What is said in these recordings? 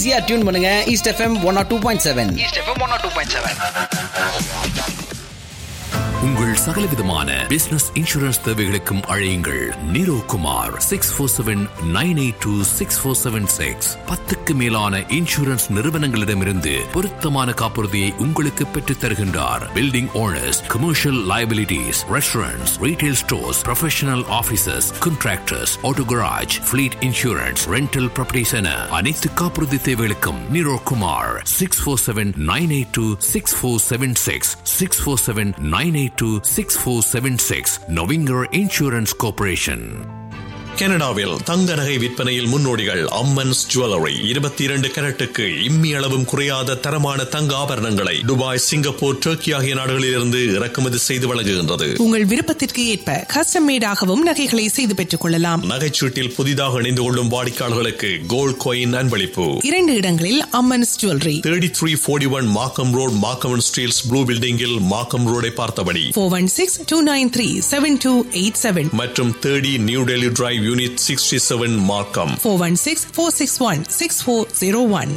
ஈஸியா டியூன் பண்ணுங்க East FM one or two point seven East FM one two point seven உங்கள் சகலவிதமான business insurance தேவைகளுக்கும் அழையுங்கள் Niro Kumar six four seven nine eight two six four seven six பத்துக்கு மேலான insurance நிறுவனங்களிடமிருந்து பொருத்தமான காப்புறுதியை உங்களுக்கு பெற்றுத் தருகின்றார் building owners commercial liabilities restaurants retail stores professional offices contractors auto garage fleet insurance rental properties என அனைத்து காப்புறுதி தேவைகளுக்கும் Niro Kumar six four seven nine eight two six four seven six six four seven nine eight two six four seven six நொவிங்கர் insurance corporation கனடாவில் தங்க நகை விற்பனையில் முன்னோடிகள் அம்மன்ஸ் ஜுவல்லரி இருபத்தி இரண்டு கரட்டுக்கு இம்மி அளவும் குறையாத தரமான தங்க ஆபரணங்களை துபாய் சிங்கப்பூர் டர்க்கி ஆகிய நாடுகளிலிருந்து இறக்குமதி செய்து வழங்குகின்றது உங்கள் விருப்பத்திற்கு ஏற்ப கஸ்டம் மேடாகவும் நகைகளை செய்து பெற்றுக் கொள்ளலாம் நகைச்சீட்டில் புதிதாக இணைந்து கொள்ளும் வாடிக்கையாளர்களுக்கு கோல்ட் காயின் அன்பளிப்பு இரண்டு இடங்களில் Amman's jewellery thirty three forty one Markham road Markham Steeles blue பில்டிங்கில் மாக்கம் ரோடை பார்த்தபடி four one six two nine three seven two eight seven மற்றும் thirty New Delhi drive unit sixty seven Markham four one six four six one six four zero one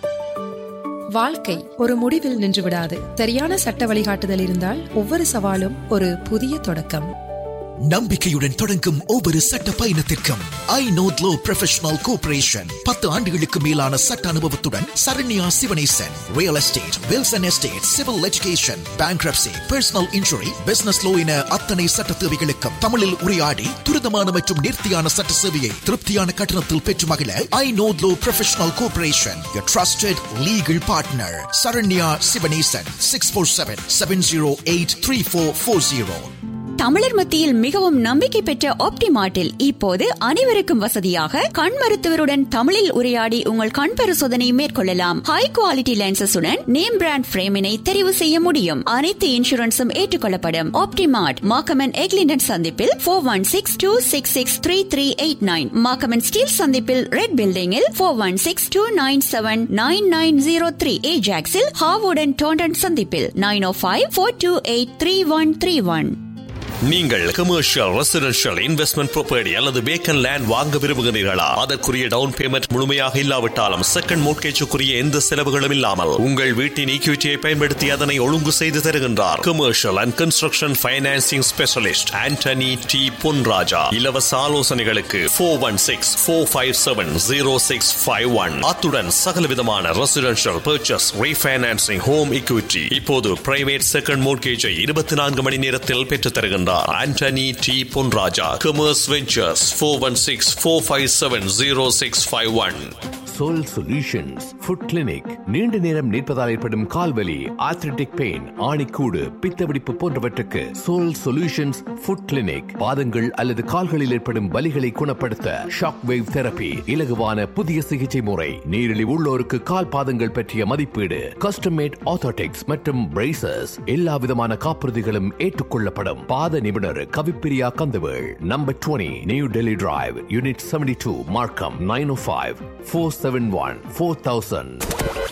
வாழ்க்கை ஒரு முடிவில் நின்றுவிடாது சரியான சட்ட வழிகாட்டுதல் இருந்தால் ஒவ்வொரு சவாலும் ஒரு புதிய தொடக்கம் நம்பிக்கையுடன் தொடங்கும் ஒவ்வொரு சட்ட பயணத்திற்கும் I note law professional corporation பத்து ஆண்டுகளுக்கு மேலான சட்ட அனுபவத்துடன் Saranya Sivanesan real estate wills and estate civil education bankruptcy personal injury business law என அத்தனை சட்ட தேவைகளுக்கும் தமிழில் உரையாடி துரிதமான மற்றும் நேர்த்தியான சட்ட சேவையை திருப்தியான கட்டணத்தில் பெற்று மகிழ I note law professional corporation your trusted legal partner Saranya Sivanesan six four seven seven zero eight three four four zero தமிழர் மத்தியில் மிகவும் நம்பிக்கை பெற்ற ஆப்டிமார்ட்டில் இப்போது அனைவருக்கும் வசதியாக கண் மருத்துவருடன் தமிழில் உரையாடி உங்கள் கண் பரிசோதனை மேற்கொள்ளலாம் ஹை குவாலிட்டி லென்சஸுடன் நேம் பிராண்ட் பிரேமினை தெரிவு செய்ய முடியும் அனைத்து இன்சூரன்ஸும் ஏற்றுக்கொள்ளப்படும் ஆப்டிமார்ட் மாக்கமன் எக்லிண்டன் சந்திப்பில் four one six two six six three three eight nine Markham and Steeles சந்திப்பில் ரெட் பில்டிங்கில் four one six two nine seven nine nine zero three ஏஜாக்ஸில் ஹாவுடன் டோண்டன் சந்திப்பில் nine oh five four two eight three one three one நீங்கள் commercial residential investment property அல்லது vacant land வாங்க விரும்புகிறீர்களா அதற்குரிய டவுன் பேமெண்ட் முழுமையாக இல்லாவிட்டாலும் செகண்ட் மோட்கேஜுக்குரிய எந்த செலவுகளும் இல்லாமல் உங்கள் வீட்டின் ஈக்விட்டியை பயன்படுத்தி அதனை ஒழுங்கு செய்து தருகின்றார் commercial and construction financing specialist Antony T Ponraja இலவச ஆலோசனைகளுக்கு four one six four five seven zero six five one அத்துடன் சகலவிதமான residential purchase refinancing home equity இப்போது பிரைவேட் செகண்ட் மோட்கேஜை இருபத்தி நான்கு மணி நேரத்தில் பெற்றுத் தருகின்றார் Antony T Ponraja commerce ventures four one six four five seven zero six five one sole solutions foot clinic நீண்ட நேரம் நிற்பதால் ஏற்படும் கால்வலி ஆத்ரிட்டிக் பெயின் ஆணிக்கூடு பித்தவெடிப்பு போன்றவற்றுக்கு சோல் சொல்யூஷன்ஸ் ஃபுட் கிளினிக் பாதங்கள் அல்லது கால்களில் ஏற்படும் வலிகளை குணப்படுத்த ஷாக் வேவ் தெரபி இலகுவான புதிய சிகிச்சை முறை நீரிழிவு உள்ளோருக்கு கால் பாதங்கள் பற்றிய மதிப்பீடு கஸ்டமேட் ஆத்தோட்டிக்ஸ் மற்றும் பிரேசஸ் எல்லா விதமான காப்புறுதிகளும் ஏற்றுக்கொள்ளப்படும் பாத நிபுணர் Kavipriya Kandavel number 20 New Delhi drive unit 72 two Markham nine oh five four seven one four thousand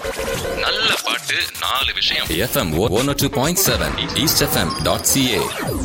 நல்ல பாட்டு நாலு விஷயம் FM one two point seven East FM dot CA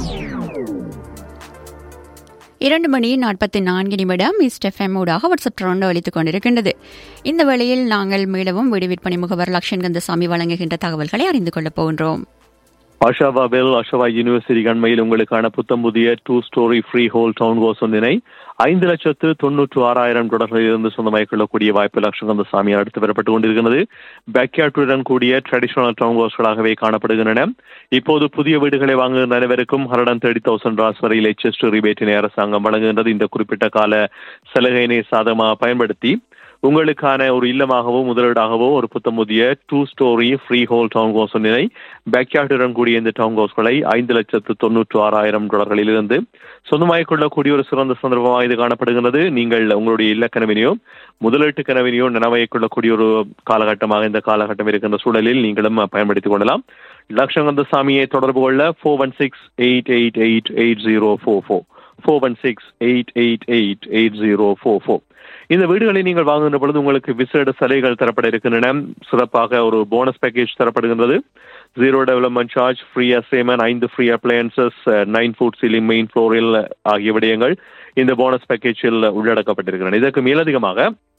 இரண்டு மணி நாற்பத்தி நான்கு நிமிடம் ஈஸ்ட் எஃப்எம் ஊடாக வாட்ஸ்அப் ட்ரோண்டோ அளித்துக் கொண்டிருக்கின்றது இந்த வேளையில் நாங்கள் மீளவும் வீடு விற்பனை முகவர் லக்ஷன் கந்தசாமி வழங்குகின்ற தகவல்களை அறிந்து கொள்ளப் போகின்றோம் அஷாவாவில் அஷவா யூனிவர்சிட்டி கண்மையில் உங்களுக்கான புத்தம் புதிய two storey freehold townhouse ஒன்றினை ஐந்து லட்சத்து தொன்னூற்று ஆறாயிரம் டாலர்களில் இருந்து சொந்தமாக்கிக் கொள்ளக்கூடிய வாய்ப்பு லட்சகந்த சாமி அடுத்து வரப்பட்டுக் கொண்டிருக்கிறது பேக்யார்டுடன் கூடிய ட்ரெடிஷனல் டவுன் ஹோஸ்களாகவே காணப்படுகின்றன இப்போது புதிய வீடுகளை வாங்குகின்ற அனைவருக்கும் ஹண்ட்ரட் தேர்ட்டி தௌசண்ட் டாலர்ஸ் வரையில் எச்எஸ்டி ரிபேட்டினை அரசாங்கம் வழங்குகின்றது இந்த குறிப்பிட்ட கால சலுகையினை சாதகமாக பயன்படுத்தி உங்களுக்கான ஒரு இல்லமாகவோ முதலீடாகவோ ஒரு புத்தம் புதிய two storey freehold townhouse ஒன்றினை பேக்யார்டுடன் கூடிய இந்த டவுன் ஹவுஸ்களை ஐந்து லட்சத்து தொன்னூற்று ஆறாயிரம் டாலர்களில் இருந்து சொந்தமாகிக் கொள்ளக்கூடிய ஒரு சிறந்த சந்தர்ப்பமாக இது காணப்படுகிறது நீங்கள் உங்களுடைய இல்ல கனவினையோ முதலீட்டு கனவினையோ நினைவைக் கொள்ளக்கூடிய ஒரு காலகட்டமாக இந்த காலகட்டம் இருக்கின்ற சூழலில் நீங்களும் பயன்படுத்திக் கொள்ளலாம் லட்சங்கந்த சாமியை தொடர்பு கொள்ள four one six eight eight eight eight zero four four four one six eight eight eight eight zero four four இந்த வீடுகளை நீங்கள் வாங்குகின்ற பொழுது உங்களுக்கு விசேட சலுகைகள் தரப்பட இருக்கின்றன சிறப்பாக ஒரு போனஸ் பேக்கேஜ் தரப்படுகின்றது zero development charge free assignment ஐந்து free appliances nine foot ceiling main ஃப்ளோரில் ஆகிய விடயங்கள் இந்த போனஸ் பேக்கேஜில் உள்ளடக்கப்பட்டிருக்கின்றன இதற்கு மேலதிகமாக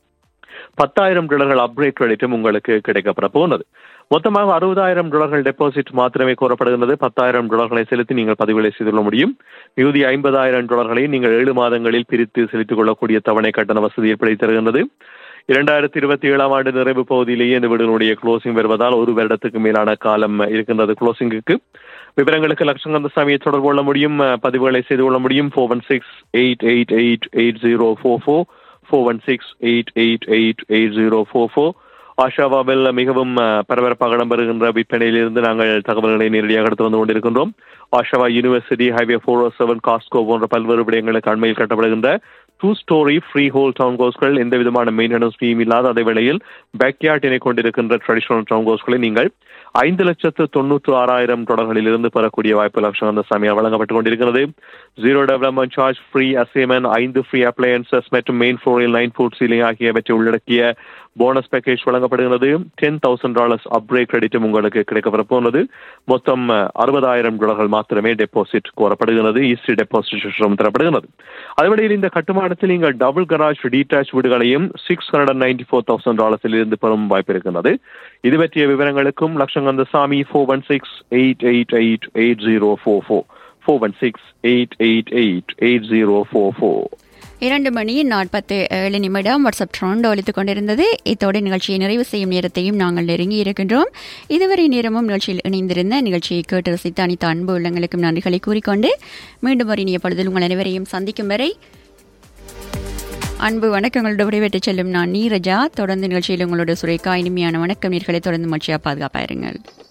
பத்தாயிரம் டாலர்கள் அப்கிரேட் கிரெடிட்டும் உங்களுக்கு கிடைக்கப்பட போனது மொத்தமாக அறுபதாயிரம் டாலர்கள் டெபாசிட் மாத்திரமே கோரப்படுகிறது பத்தாயிரம் டாலர்களை செலுத்தி நீங்கள் பதிவுகளை செய்து கொள்ள முடியும் மிகுதி ஐம்பதாயிரம் டாலர்களை நீங்கள் ஏழு மாதங்களில் பிரித்து செலுத்திக் கொள்ளக்கூடிய தவணை கட்டண வசதி ஏற்படுத்தி தருகின்றது இரண்டாயிரத்தி இருபத்தி ஏழாம் ஆண்டு நிறைவு பகுதியிலேயே இந்த வீடுகளுடைய க்ளோசிங் வருவதால் ஒரு வருடத்துக்கு மேலான காலம் இருக்கின்றது க்ளோசிங்குக்கு விவரங்களுக்கு லட்சங்கந்தசாமியை தொடர்பு கொள்ள முடியும் பதிவுகளை செய்து கொள்ள முடியும் four one six eight eight eight eight zero four four four one six eight eight eight eight zero four four ஆஷாவாவில் மிகவும் பரபரப்பாக இடம்பெறுகின்ற விற்பனையிலிருந்து நாங்கள் தகவல்களை நேரடியாக எடுத்து வந்து கொண்டிருக்கின்றோம் Oshawa university highway four oh seven Costco போன்ற பல்வேறு விடயங்களுக்கு அண்மையில் கட்டப்படுகின்ற டூ ஸ்டோரி ஃப்ரீ ஹோல் டவுன் கோஸ்கள் எந்த விதமான மெயின்டெனன்ஸ் ஃபீம் இல்லாத அதே வேளையில் பேக்யார்டினை கொண்டிருக்கின்ற ட்ரெடிஷனல் டவுன் கோஸ்களை நீங்கள் ஐந்து லட்சத்து தொண்ணூற்று ஆறாயிரம் டாலர்களில் இருந்து பெறக்கூடிய வாய்ப்பு லட்சம் அந்த சமயம் வழங்கப்பட்டுக் கொண்டிருக்கிறது zero development charge free assignment ஐந்து ஃப்ரீ அப்ளையன்சஸ் மற்றும் மெயின் ஃப்ளோரில் நைன் ஃபுட் சீலிங் ஆகியவற்றை உள்ளடக்கிய போனஸ் பேக்கேஜ் வழங்கப்படுகிறது டென் தௌசண்ட் டாலர்ஸ் அப்கிரேட் கிரெடிட்டும் உங்களுக்கு கிடைக்கப்பட போனது மொத்தம் அறுபதாயிரம் டாலர்கள் மாத்திரமே டெபாசிட் கோரப்படுகிறது ஈஸ்டி டெபாசிட் தரப்படுகிறது அதுவரையில் இந்த கட்டுமானத்தில் நீங்கள் டபுள் கராஜ் டீடாச் வீடுகளையும் six hundred ninety four thousand டாலர்ஸில் இருந்து பெறும் வாய்ப்பு இருக்கிறது இது பற்றிய விவரங்களுக்கும் Latchakanthasamy four one six eight eight eight eight zero four four four one six eight eight eight eight zero four four இரண்டு மணி நாற்பத்து ஏழு நிமிடம் வாட்ஸ்அப் ட்ரோண்டோ ஒழித்துக் கொண்டிருந்தது இத்தோடு நிகழ்ச்சியை நிறைவு செய்யும் நேரத்தையும் நாங்கள் நெருங்கி இருக்கின்றோம் இதுவரை நேரமும் நிகழ்ச்சியில் இணைந்திருந்த நிகழ்ச்சியை கேட்டு ரசித்த அனைத்து அன்பு உள்ளங்களுக்கும் நன்றிகளை கூறிக்கொண்டு மீண்டும் ஒரு இனிய பொழுதில் உங்கள் அனைவரையும் சந்திக்கும் வரை அன்பு வணக்கங்களோட விடைபெற்றுச் செல்லும் நான் நீரஜா தொடர்ந்து நிகழ்ச்சியில் உங்களோட சுரேகா இனிமையான வணக்கம் நீர்களை தொடர்ந்து மகிழ்ச்சியாக பாதுகாப்பாயிருங்கள்